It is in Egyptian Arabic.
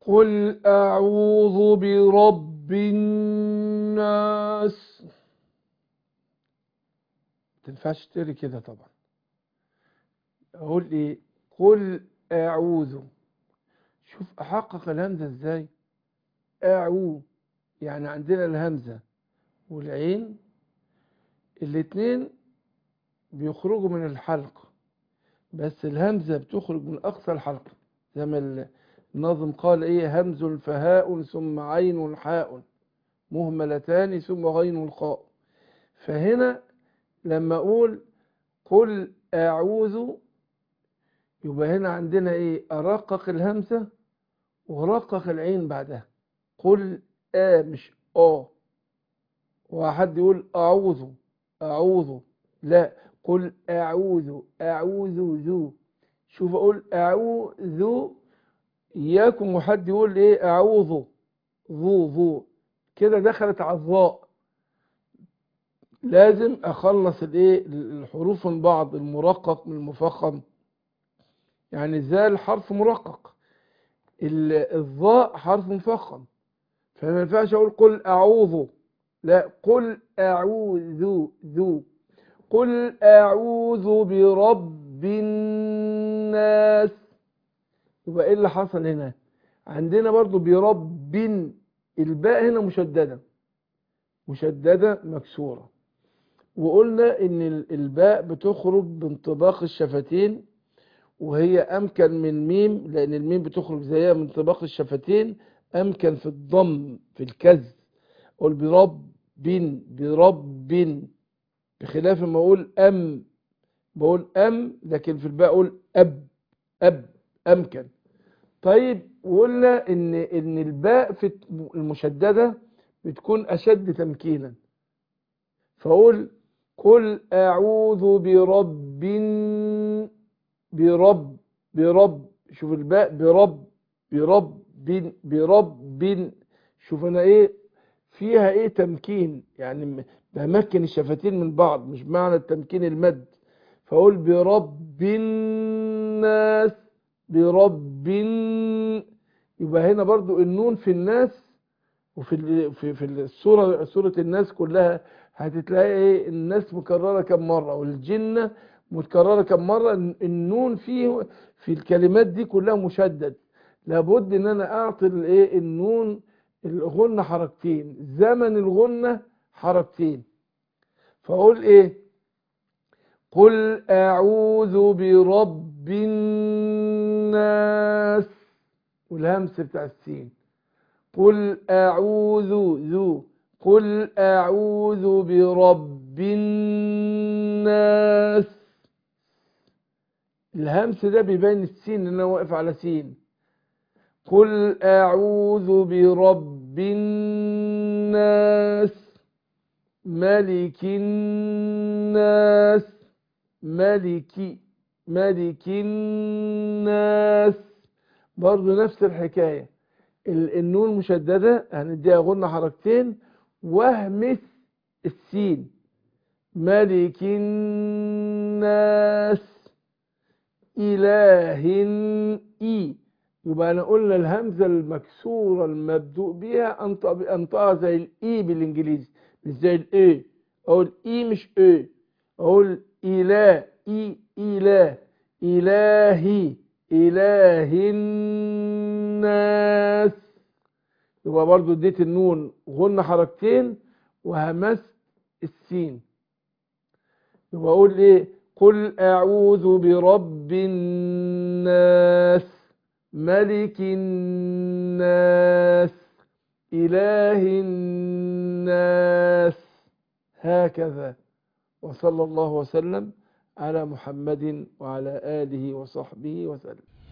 قل أعوذ برب الناس تنفعش تقري كده طبعا أقول إيه قل أعوذ شوف أحقق الهمزة إزاي أعو يعني عندنا الهمزة والعين الاتنين بيخرجوا من الحلق بس الهمزة بتخرج من أقصى الحلقة زي ما الناظم قال إيه همز فهاء ثم عين حاء مهملتان ثم غين الخاء فهنا لما أقول قل أعوذ يبقى هنا عندنا إيه أرقق الهمزة ورقق العين بعدها قل آ مش آ وحد يقول أعوذ أعوذ لا قل أعوذ أعوذ ذو شوف أقول أعوذ إياكم وحد يقول إيه أعوذ ذو ذو كده دخلت على الظاء لازم أخلص الإيه الحروف من بعض المرقق من المفخم يعني الزال حرف مرقق الظاء حرف مفخم فما ينفعش أقول قل أعوذ لا قل أعوذ ذو قل أعوذ برب الناس يبقى إيه اللي حصل هنا عندنا برضو برب الباء هنا مشددة مشددة مكسورة وقلنا إن الباء بتخرج بانطباق الشفتين وهي أمكن من ميم لأن الميم بتخرج زيها من انطباق الشفتين أمكن في الضم في الكز قول برب برب بخلاف ما أقول أم بقول أم لكن في الباء أقول أب أب أمكن طيب وقلنا إن إن الباء في المشددة بتكون أشد تمكينا فأقول قل أعوذ برب برب برب شوف الباء برب برب برب شوف أنا إيه فيها إيه تمكين يعني بمكن الشفتين من بعض مش معنى التمكين المد فأقول برب الناس برب يبقى هنا برضو النون في الناس وفي في في السورة سورة الناس كلها هتتلاقي ايه الناس مكررة كم مرة والجنة متكررة كم مرة النون فيه في الكلمات دي كلها مشدد لابد ان انا اعطي الايه النون الغنة حركتين زمن الغنة حركتين فاقول ايه قل اعوذ برب الناس والهمس بتاع السين قل اعوذ ذو قل اعوذ برب الناس الهمس ده بيبين السين ان انا واقف على سين قل اعوذ برب الناس ملك الناس ملك ملك الناس برضو نفس الحكاية النون مشددة هنديها غنة حركتين وهمس السين ملك الناس إله إي يبقى أنا قلنا الهمزة المكسورة المبدوء بها أنطقها زي الإي بالإنجليزي مش زي الإيه أقول إي مش إيه أقول إله إي إله إلهي إله الناس يبقى برضو اديت النون غن حركتين وهمست السين يبقى أقول إيه قل أعوذ برب الناس ملك الناس إله الناس هكذا وصلى الله وسلم على محمد وعلى آله وصحبه وسلم